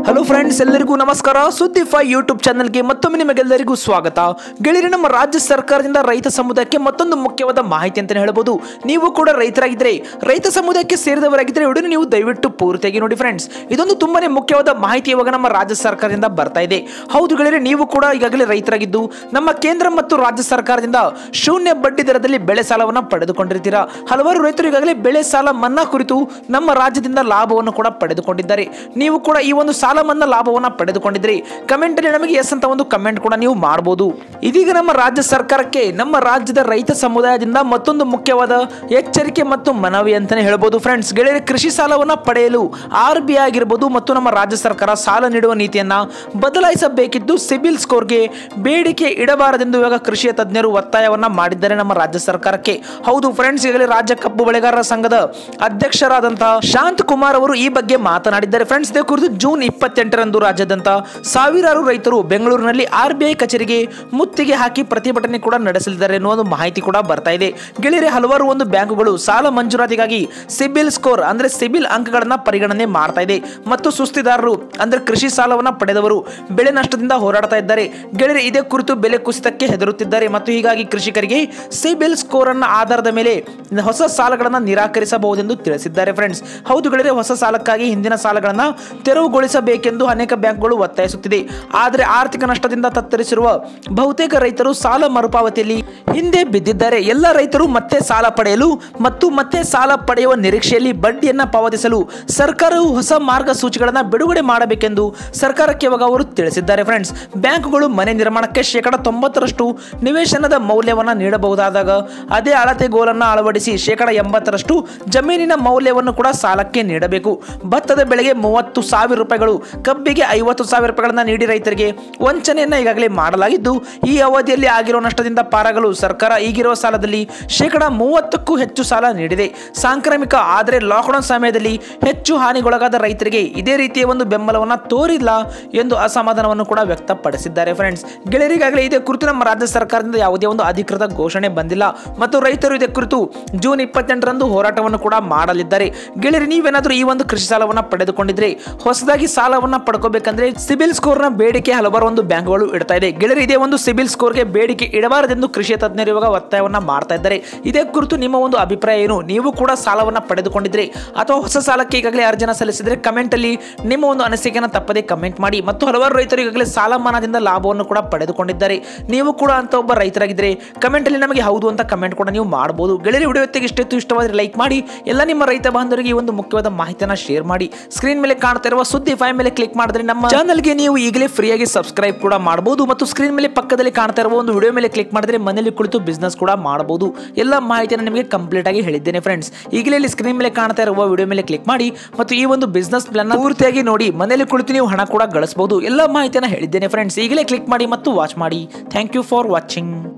hello friends ಎಲ್ಲರಿಗೂ ನಮಸ್ಕಾರ ಸುದ್ದಿ ಫೈ ಯೂಟ್ಯೂಬ್ ಚಾನಲ್ಗೆ ಮತ್ತೊಮ್ಮೆ ನಿಮಗೆಲ್ಲರಿಗೂ ಸ್ವಾಗತ ಗೆಳೆಯರೆ ನಮ್ಮ ರಾಜ್ಯ ಸರ್ಕಾರದಿಂದ ರೈತ ಸಮುದಾಯಕ್ಕೆ ಮತ್ತೊಂದು ಮುಖ್ಯವಾದ ಮಾಹಿತಿ ಅಂತಲೇ ಹೇಳ್ಬೋದು ನೀವು ಕೂಡ ರೈತರಾಗಿದ್ದರೆ ರೈತ ಸಮುದಾಯಕ್ಕೆ ಸೇರಿದವರಾಗಿದ್ದರೆ ವಿಡಿಯೋ ನೀವು ದಯವಿಟ್ಟು ಪೂರ್ತಿಯಾಗಿ ನೋಡಿ ಫ್ರೆಂಡ್ಸ್ ಇದೊಂದು ತುಂಬಾನೇ ಮುಖ್ಯವಾದ ಮಾಹಿತಿ ಇವಾಗ ನಮ್ಮ ರಾಜ್ಯ ಸರ್ಕಾರದಿಂದ ಬರ್ತಾ ಇದೆ ಹೌದು ಗೆಳೆಯರೆ ನೀವು ಕೂಡ ಈಗಾಗಲೇ ರೈತರಾಗಿದ್ದು ನಮ್ಮ ಕೇಂದ್ರ ಮತ್ತು ರಾಜ್ಯ ಸರ್ಕಾರದಿಂದ ಶೂನ್ಯ ಬಡ್ಡಿ ದರದಲ್ಲಿ ಬೆಳೆ ಸಾಲವನ್ನು ಪಡೆದುಕೊಂಡಿರ್ತೀರಾ ಹಲವಾರು ರೈತರು ಈಗಾಗಲೇ ಬೆಳೆ ಸಾಲ ಮನ್ನಾ ಕುರಿತು ನಮ್ಮ ರಾಜ್ಯದಿಂದ ಲಾಭವನ್ನು ಕೂಡ ಪಡೆದುಕೊಂಡಿದ್ದಾರೆ ನೀವು ಕೂಡ ಈ ಒಂದು ಸಾಲ ಮನ್ನಾ ಲಾಭವನ್ನು ಪಡೆದುಕೊಂಡಿದ್ರಿ ಕಮೆಂಟ್ ಅಲ್ಲಿ ನಮಗೆ ಎಸ್ ಅಂತ ಒಂದು ಕಮೆಂಟ್ ಕೂಡ ನೀವು ಮಾಡಬಹುದು ಇದೀಗ ನಮ್ಮ ರಾಜ್ಯ ಸರ್ಕಾರಕ್ಕೆ ನಮ್ಮ ರಾಜ್ಯದ ರೈತ ಸಮುದಾಯದಿಂದ ಮತ್ತೊಂದು ಮುಖ್ಯವಾದ ಎಚ್ಚರಿಕೆ ಮತ್ತು ಮನವಿ ಅಂತಾನೆ ಹೇಳ್ಬೋದು ಫ್ರೆಂಡ್ಸ್ ಗೆಳೆಯರೆ ಕೃಷಿ ಸಾಲವನ್ನ ಪಡೆಯಲು ಆರ್ ಬಿ ಆಗಿರ್ಬೋದು ಮತ್ತು ನಮ್ಮ ರಾಜ್ಯ ಸರ್ಕಾರ ಸಾಲ ನೀಡುವ ನೀತಿಯನ್ನ ಬದಲಾಯಿಸಬೇಕಿದ್ದು ಸಿಬಿಲ್ ಸ್ಕೋರ್ಗೆ ಬೇಡಿಕೆ ಇಡಬಾರದೆಂದು ಇವಾಗ ಕೃಷಿಯ ತಜ್ಞರು ಒತ್ತಾಯವನ್ನ ಮಾಡಿದ್ದಾರೆ ನಮ್ಮ ರಾಜ್ಯ ಸರ್ಕಾರಕ್ಕೆ ಹೌದು ಫ್ರೆಂಡ್ಸ್ ಈಗಲೇ ರಾಜ್ಯ ಕಬ್ಬು ಬೆಳೆಗಾರರ ಸಂಘದ ಅಧ್ಯಕ್ಷರಾದಂತಹ ಶಾಂತ್ ಕುಮಾರ್ ಅವರು ಈ ಬಗ್ಗೆ ಮಾತನಾಡಿದ್ದಾರೆ ಫ್ರೆಂಡ್ಸ್ ಇದೇ ಕುರಿತು ಜೂನ್ ಇಪ್ಪತ್ತೆಂಟರಂದು ರಾಜ್ಯಾದ್ಯಂತ ಸಾವಿರಾರು ರೈತರು ಬೆಂಗಳೂರಿನಲ್ಲಿ ಆರ್ ಬಿ ಐ ಕಚೇರಿಗೆ ಮುತ್ತಿಗೆ ಹಾಕಿ ಪ್ರತಿಭಟನೆ ಕೂಡ ನಡೆಸಲಿದ್ದಾರೆ ಎನ್ನುವ ಒಂದು ಮಾಹಿತಿ ಕೂಡ ಬರ್ತಾ ಇದೆ ಗೆಳೆಯರೆ ಹಲವಾರು ಒಂದು ಬ್ಯಾಂಕುಗಳು ಸಾಲ ಮಂಜೂರಾತಿಗಾಗಿ ಸಿಬಿಲ್ ಸ್ಕೋರ್ ಅಂದ್ರೆ ಸಿಬಿಲ್ ಅಂಕಗಳನ್ನ ಪರಿಗಣನೆ ಮಾಡ್ತಾ ಇದೆ ಮತ್ತು ಸುಸ್ತಿದಾರರು ಅಂದ್ರೆ ಕೃಷಿ ಸಾಲವನ್ನ ಪಡೆದವರು ಬೆಳೆ ನಷ್ಟದಿಂದ ಹೋರಾಡ್ತಾ ಇದ್ದಾರೆ ಗೆಳೆಯರೆ ಇದೇ ಕುರಿತು ಬೆಲೆ ಕುಸಿತಕ್ಕೆ ಹೆದರುತ್ತಿದ್ದಾರೆ ಮತ್ತು ಹೀಗಾಗಿ ಕೃಷಿಕರಿಗೆ ಸಿಬಿಲ್ ಸ್ಕೋರ್ ಅನ್ನ ಆಧಾರದ ಮೇಲೆ ಹೊಸ ಸಾಲಗಳನ್ನ ನಿರಾಕರಿಸಬಹುದೆಂದು ತಿಳಿಸಿದ್ದಾರೆ ಫ್ರೆಂಡ್ಸ್ ಹೌದು ಗೆಳೆಯರೆ ಹೊಸ ಸಾಲಕ್ಕಾಗಿ ಹಿಂದಿನ ಸಾಲಗಳನ್ನ ತೆರವುಗೊಳಿಸಬೇಕೆಂದು ಅನೇಕ ಬ್ಯಾಂಕ್ಗಳು ಒತ್ತಾಯಿಸುತ್ತಿದೆ ಆದರೆ ಆರ್ಥಿಕ ನಷ್ಟದಿಂದ ತತ್ತರಿಸಿರುವ ಬಹುತೇಕ ರೈತರು ಸಾಲ ಮರುಪಾವತಿಯಲ್ಲಿ ಹಿಂದೆ ಬಿದ್ದಿದ್ದಾರೆ ಎಲ್ಲ ರೈತರು ಮತ್ತೆ ಸಾಲ ಪಡೆಯಲು ಮತ್ತು ಮತ್ತೆ ಸಾಲ ಪಡೆಯುವ ನಿರೀಕ್ಷೆಯಲ್ಲಿ ಬಡ್ಡಿಯನ್ನ ಪಾವತಿಸಲು ಸರ್ಕಾರವು ಹೊಸ ಮಾರ್ಗಸೂಚಿಗಳನ್ನು ಬಿಡುಗಡೆ ಮಾಡಬೇಕೆಂದು ಸರ್ಕಾರಕ್ಕೆ ಇವಾಗ ಅವರು ತಿಳಿಸಿದ್ದಾರೆ ಫ್ರೆಂಡ್ಸ್ ಬ್ಯಾಂಕ್ಗಳು ಮನೆ ನಿರ್ಮಾಣಕ್ಕೆ ಶೇಕಡ ತೊಂಬತ್ತರಷ್ಟು ನಿವೇಶನದ ಮೌಲ್ಯವನ್ನು ನೀಡಬಹುದಾದಾಗ ಅದೇ ಅಳತೆ ಗೋಲನ್ನು ಅಳವಡಿಸಿ ಶೇಕಡ ಎಂಬತ್ತರಷ್ಟು ಜಮೀನಿನ ಮೌಲ್ಯವನ್ನು ಕೂಡ ಸಾಲಕ್ಕೆ ನೀಡಬೇಕು ಭತ್ತದ ಬೆಳೆಗೆ ಮೂವತ್ತು ಸಾವಿರ ರೂಪಾಯಿಗಳು ಕಬ್ಬಿಗೆ ಐವತ್ತು ಸಾವಿರ ರೂಪಾಯಿಗಳನ್ನ ನೀಡಿ ರೈತರಿಗೆ ವಂಚನೆಯನ್ನ ಈಗಾಗಲೇ ಮಾಡಲಾಗಿದ್ದು ಈ ಅವಧಿಯಲ್ಲಿ ಆಗಿರುವ ನಷ್ಟದಿಂದ ಪಾರಾಗಲು ಸರ್ಕಾರ ಈಗಿರುವ ಸಾಲದಲ್ಲಿ ಶೇಕಡ ಮೂವತ್ತಕ್ಕೂ ಹೆಚ್ಚು ಸಾಲ ನೀಡಿದೆ ಸಾಂಕ್ರಾಮಿಕ ಆದರೆ ಲಾಕ್ಡೌನ್ ಸಮಯದಲ್ಲಿ ಹೆಚ್ಚು ಹಾನಿಗೊಳಗಾದ ರೈತರಿಗೆ ಇದೇ ರೀತಿಯ ಒಂದು ಬೆಂಬಲವನ್ನ ತೋರಿಲ್ಲ ಎಂದು ಅಸಮಾಧಾನವನ್ನು ಕೂಡ ವ್ಯಕ್ತಪಡಿಸಿದ್ದಾರೆ ಫ್ರೆಂಡ್ಸ್ ಗೆಳೆಯರಿಗಾಗಲೇ ಇದೇ ಕುರಿತು ನಮ್ಮ ರಾಜ್ಯ ಸರ್ಕಾರದಿಂದ ಯಾವುದೇ ಒಂದು ಅಧಿಕೃತ ಘೋಷಣೆ ಬಂದಿಲ್ಲ ಮತ್ತು ರೈತರು ಇದೇ ಕುರಿತು ಜೂನ್ ಇಪ್ಪತ್ತೆಂಟರಂದು ಹೋರಾಟವನ್ನು ಕೂಡ ಮಾಡಲಿದ್ದಾರೆ ಗೆಳೆಯರಿ ನೀವೇನಾದರೂ ಈ ಒಂದು ಕೃಷಿ ಸಾಲವನ್ನ ಪಡೆದುಕೊಂಡಿದ್ರೆ ಹೊಸದಾಗಿ ಸಾಲವನ್ನ ಪಡ್ಕೋಬೇಕಂದ್ರೆ ಸಿಬಿಲ್ ಸ್ಕೋರ್ನ ಬೇಡಿಕೆ ಹಲವಾರು ಒಂದು ಬ್ಯಾಂಕ್ಗಳು ಇಡ್ತಾ ಇದೆ ಗೆಳೆಯರಿ ಇದೇ ಒಂದು ಸಿಬಿಲ್ ಸ್ಕೋರ್ಗೆ ಬೇಡಿಕೆ ಇಡಬಾರದೆಂದು ಕೃಷಿ ತಜ್ಞರು ಇವಾಗ ಒತ್ತಾಯವನ್ನ ಮಾಡ್ತಾ ಇದ್ದಾರೆ ಇದೇ ಕುರಿತು ನಿಮ್ಮ ಒಂದು ಅಭಿಪ್ರಾಯ ಏನು ನೀವು ಕೂಡ ಸಾಲವನ್ನ ಪಡೆದುಕೊಂಡಿದ್ರೆ ಅಥವಾ ಹೊಸ ಸಾಲಕ್ಕೆ ಈಗಾಗಲೇ ಅರ್ಜಿನ ಸಲ್ಲಿಸಿದ್ರೆ ಕಮೆಂಟ್ ಅಲ್ಲಿ ನಿಮ್ಮ ಒಂದು ಅನಿಸಿಕೆಯನ್ನು ತಪ್ಪದೆ ಕಮೆಂಟ್ ಮಾಡಿ ಮತ್ತು ಹಲವಾರು ರೈತರು ಈಗಾಗಲೇ ಸಾಲ ಮನ್ನಾದಿಂದ ಲಾಭವನ್ನು ಕೂಡ ಪಡೆದುಕೊಂಡಿದ್ದಾರೆ ನೀವು ಕೂಡ ಅಂತ ಒಬ್ಬ ರೈತರಾಗಿದ್ದರೆ ಕಮೆಂಟ್ ಅಲ್ಲಿ ನಮಗೆ ಹೌದು ಅಂತ ಕಮೆಂಟ್ ಕೂಡ ನೀವು ಮಾಡಬಹುದು ಗೆಳೆಯರಿ ವಿಡಿಯೋ ಹೊತ್ತಿಗೆ ಇಷ್ಟಿತ್ತು ಇಷ್ಟವಾದ್ರೆ ಲೈಕ್ ಮಾಡಿ ಎಲ್ಲ ನಿಮ್ಮ ರೈತ ಬಾಂಧವರಿಗೆ ಈ ಒಂದು ಮುಖ್ಯವಾದ ಮಾಹಿತಿಯನ್ನು ಶೇರ್ ಮಾಡಿ ಸ್ಕ್ರೀನ್ ಮೇಲೆ ಕಾಣ್ತಾ ಇರುವ ಸುದ್ದಿ ಫೈ ಮೇಲೆ ಕ್ಲಿಕ್ ಮಾಡಿದ್ರೆ ನಮ್ಮ ಚಾನಲ್ಗೆ ನೀವು ಈಗಲೇ ಫ್ರೀಯಾಗಿ ಸಬ್ಸ್ಕ್ರೈಬ್ ಕೂಡ ಮಾಡಬಹುದು ಮತ್ತು ಸ್ಕ್ರೀನ್ ಮೇಲೆ ಪಕ್ಕದಲ್ಲಿ ಕಾಣ್ತಾ ಇರುವ ಒಂದು ವಿಡಿಯೋ ಮೇಲೆ ಕ್ಲಿಕ್ ಮಾಡಿದ್ರೆ ಮನೆಯಲ್ಲಿ ಕುಳಿತು ಬಿಸ್ನೆಸ್ ಕೂಡ ಮಾಡಬಹುದು ಎಲ್ಲ ಮಾಹಿತಿಯನ್ನು ನಿಮಗೆ ಕಂಪ್ಲೀಟ್ ಆಗಿ ಹೇಳಿದ್ದೇನೆ ಫ್ರೆಂಡ್ಸ್ ಈಗಲೇ ಇಲ್ಲಿ ಸ್ಕ್ರೀನ್ ಮೇಲೆ ಕಾಣ್ತಾ ಇರುವ ವಿಡಿಯೋ ಮೇಲೆ ಕ್ಲಿಕ್ ಮಾಡಿ ಮತ್ತು ಈ ಒಂದು ಬಿಸ್ನೆಸ್ ಪ್ಲಾನ್ ಪೂರ್ತಿಯಾಗಿ ನೋಡಿ ಮನೆಯಲ್ಲಿ ಕುಳಿತು ನೀವು ಹಣ ಕೂಡ ಗಳಿಸಬಹುದು ಎಲ್ಲ ಮಾಹಿತಿಯನ್ನು ಹೇಳಿದ್ದೇನೆ ಫ್ರೆಂಡ್ಸ್ ಈಗಲೇ ಕ್ಲಿಕ್ ಮಾಡಿ ಮತ್ತು ವಾಚ್ ಮಾಡಿ ಥ್ಯಾಂಕ್ ಯು ಫಾರ್ ವಾಚಿಂಗ್